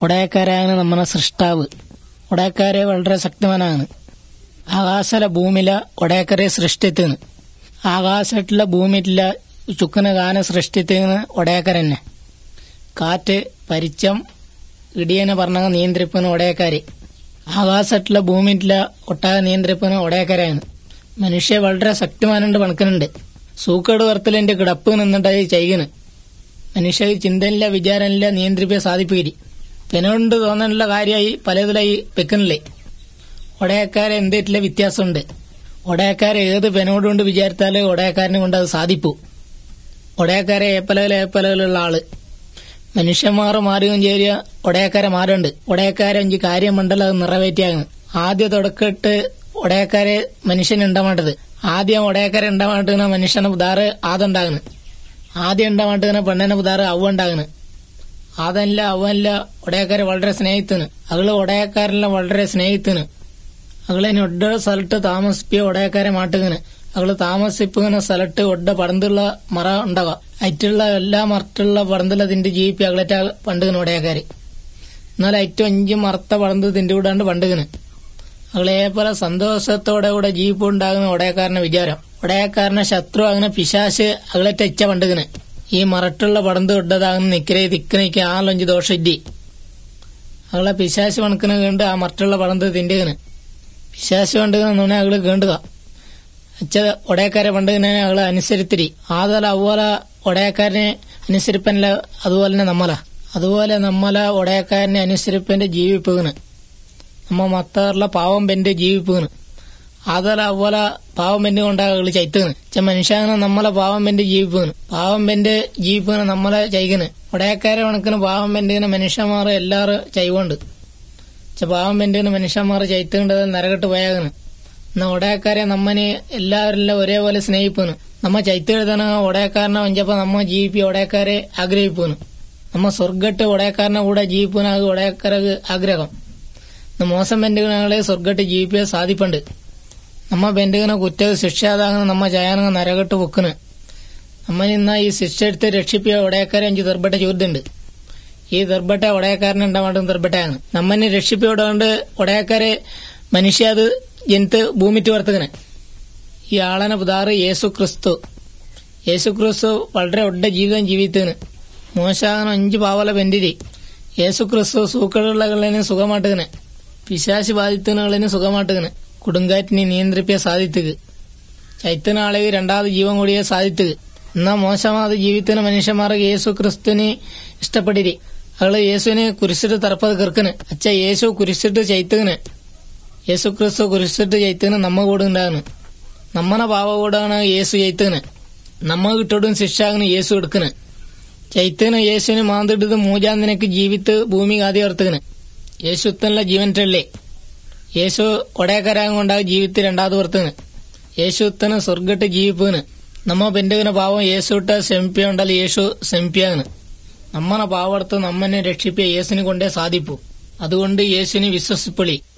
ഒടയക്കാരാണ് നമ്മുടെ സൃഷ്ടാവ് ഒടയക്കാരെ വളരെ ശക്തവാനാണ് ആകാശല ഭൂമില ഒടയക്കരെ സൃഷ്ടിത്തിന് ആകാശത്തിലെ ഭൂമിയിലെ ചുക്കന ഗാന സൃഷ്ടിത്തിന് ഒടയക്കരന്നെ കാറ്റ് പരിച്ചം ഇടിയനെ പറഞ്ഞ നിയന്ത്രിപ്പിന് ഒടയക്കാര് ആകാശത്തിലെ ഭൂമിയിലെ ഒട്ടാക നിയന്ത്രിപ്പിന് ഒടയക്കരയാണ് മനുഷ്യ വളരെ ശക്തിമാനുണ്ട് പണക്കുന്നുണ്ട് സൂക്കേട് വർത്തലിന്റെ കിടപ്പ് നിന്നിട്ടായി ചെയ്യുന്നു മനുഷ്യ ചിന്തയില്ല വിചാരമില്ല നിയന്ത്രിപ്പിക്കാൻ സാധിപ്പിക്കില്ല പെനോണ്ട് തോന്നാനുള്ള കാര്യമായി പലതിലായി വെക്കുന്നില്ലേ ഒടയക്കാരെ എന്തേറ്റില്ല വ്യത്യാസമുണ്ട് ഒടയക്കാരെ ഏത് പെനോടുകൊണ്ട് വിചാരിച്ചാല് ഒടയക്കാരനെ കൊണ്ട് അത് സാധിപ്പൂ ഒടയക്കാരെ ഏപ്പലകൾ ഏപ്പലകളുള്ള ആള് മനുഷ്യന്മാർ മാറുകയും ചേരിയ ഒടയക്കാരെ മാറുണ്ട് ഒടയക്കാരെ അഞ്ച് കാര്യമുണ്ടല്ലോ അത് നിറവേറ്റിയാകും ആദ്യ തുടക്കിട്ട് ഒടയക്കാരെ മനുഷ്യന് ഉണ്ടാവേണ്ടത് ആദ്യം ഒടയക്കാരെ ഉണ്ടാവേണ്ടുന്ന മനുഷ്യനെ ഉദാറ് ആദുണ്ടാകുന്നു ആദ്യം ഉണ്ടാവേണ്ടുന്ന പെണ്ണിനെ ഉദാറ് അവ ഉണ്ടാകുന്നു അതല്ല അവല്ല ഒടയക്കാരെ വളരെ സ്നേഹിത്തിന് അകള് ഒടയക്കാരെല്ലാം വളരെ സ്നേഹിത്തിന് അകളെ ഒഡ സ്ഥലത്ത് താമസിപ്പിയ ഒടയക്കാരെ മാട്ടുകന് അകള് താമസിപ്പിക്കുന്ന സ്ഥലത്ത് ഒഡ പടന്തുള്ള മറ ഉണ്ടാവുക അറ്റുള്ള എല്ലാ മറത്തുള്ള പടന്തുള്ളതിന്റെ ജീവിപ്പി അകളറ്റ പണ്ടുകന് ഒടയക്കാര് എന്നാൽ ഏറ്റവും അഞ്ച് മറത്ത പടന്ത് തിന്റെ കൂടാണ്ട് പണ്ടുകന് അകളെ പോലെ സന്തോഷത്തോടെ കൂടെ ജീപ്പ് ഉണ്ടാകുന്ന ഒടയക്കാരന്റെ വിചാരം ഒടയക്കാരനെ ശത്രു അങ്ങനെ പിശാശ് അകളറ്റ ഇച്ച പണ്ടുകന് ഈ മറട്ടുള്ള പടന്ത് ഇട്ടതാകുന്ന നിക്കരേ തിക്കനയ്ക്ക് ആലഞ്ച് ദോഷിറ്റി അകളെ പിശാശ് മണക്കിന് കണ്ട് ആ മറട്ടുള്ള പടന്ത് തിന്റകന് പിശാശ് പണ്ടുകനെ അകള് കേണ്ടുക അച്ഛ ഒടയക്കാരെ പണ്ടുകനെ അകളെ അനുസരിത്തിരി ആതല അതുപോലെ ഒടയക്കാരനെ അനുസരിപ്പല്ല അതുപോലെ തന്നെ നമ്മല അതുപോലെ നമ്മല ഒടയക്കാരനെ അനുസരിപ്പന്റെ ജീവിപ്പുകന് നമ്മ മത്തറിലെ പാവം പെന്റെ ജീവിപ്പുകന് അതല അതുപോലെ പാവം പെന്റെ കൊണ്ടാകള് ചൈത്തുകന് ചെ മനുഷ്യനെ നമ്മളെ പാവം പെന്റെ ജീവിപ്പുകന് പാവം പെന്റെ ജീവിപ്പുകന് നമ്മളെ ചൈകന് ഒടയക്കാരെ കണക്കിന് പാവം പെന്റെ മനുഷ്യന്മാർ എല്ലാരും ചൈവുണ്ട് ചെ പാവം പെന്റെ മനുഷ്യന്മാർ ചൈത്തുകൊണ്ട് നരകട്ട് പോയാകന് എന്നാ ഒടയക്കാരെ നമ്മനെ എല്ലാവരെല്ലാം ഒരേപോലെ സ്നേഹിപ്പുന്നു നമ്മ ചൈത്തെഴുതണ ഒടയക്കാരനെ വഞ്ചപ്പോ നമ്മ ജീവിപ്പി ഒടയക്കാരെ ആഗ്രഹിപ്പുന്നു നമ്മ സ്വർഗട്ട് ഒടയക്കാരനെ കൂടെ ജീവിപ്പുന അത് ഒടയക്കാരക്ക് ആഗ്രഹം മോശം ബെൻഡുകളെ സ്വർഗട്ട് ജീവിപ്പിക്കാൻ സാധിപ്പുണ്ട് നമ്മ ബെൻഡുകനെ കുറ്റ ശിക്ഷാതാകുന്ന നമ്മ ചായനങ്ങ നരകട്ട് പൊക്കിന് നമ്മ ഇന്ന ഈ ശിക്ഷ എടുത്ത് രക്ഷിപ്പിയ ഒടയക്കാരെ അഞ്ച് ദർബട്ട ചോദ്യമുണ്ട് ഈ ദർബട്ട ഒടയക്കാരനെ ഉണ്ടാവേണ്ടത് ദർബട്ടയാണ് നമ്മനെ രക്ഷിപ്പിയോടുകൊണ്ട് ഒടയക്കാരെ മനുഷ്യ അത് ജനിത്ത് ഭൂമിറ്റ് വർത്തകന് ഈ ആളനെ പുതാറ് യേസു ക്രിസ്തു യേസു ക്രിസ്തു വളരെ ഒഡ ജീവിതം ജീവിത്തതിന് മോശാകനം അഞ്ചു പാവല പെന്റിരി യേസു ക്രിസ്തു സൂക്കളുള്ളകളിനെ സുഖമാട്ടുകന് പിശാശി ബാധിത്തനുകളിന് സുഖമാട്ടുകന് കൊടുങ്കാറ്റിനെ നിയന്ത്രിപ്പിയ സാധിത്തുക ചൈത്തനാളെ രണ്ടാമത് ജീവൻ കൂടിയ സാധിത്തുക എന്നാ മോശമാത് ജീവിത്തിന് മനുഷ്യന്മാർക്ക് യേസു ക്രിസ്തുവിനെ ഇഷ്ടപ്പെടിരി അവള് യേശുവിനെ കുരിശിട്ട് തറപ്പത് കിർക്കന് അച്ഛ യേശു കുരിശിട്ട് ചൈത്തുകന് യേശു ക്രിസ്തു കുരിശിട്ട് ചൈത്തുകന് നമ്മ കൂടെ ഉണ്ടാകുന്നു നമ്മന പാവ കൂടാണ് യേശു ചൈത്തുകന് നമ്മ കിട്ടോടും ശിക്ഷാകന് യേശു എടുക്കന് ചൈത്തന് യേശുവിന് മാന്തിട്ടത് മൂജാന്തിനക്ക് ജീവിത്ത് ഭൂമി കാതിയർത്തുകന് യേശു ഉത്തനുള്ള ജീവൻറ്റല്ലേ യേശു ഒടയക്കരാകം കൊണ്ടാകും ജീവിത്ത് രണ്ടാമത് വർത്തുകന് യേശു ഉത്തന് സ്വർഗട്ട് ജീവിപ്പുകന് നമ്മ പെന്റുകന് പാവം യേശു ഇട്ട ശമിപ്പിയുണ്ടല്ല യേശു ശമിപ്പിയാകന് നമ്മനെ പാവർത്ത് നമ്മനെ രക്ഷിപ്പിയ യേശുവിനെ കൊണ്ടേ സാധിപ്പു അതുകൊണ്ട് യേശുവിനെ വിശ്വസിപ്പൊളി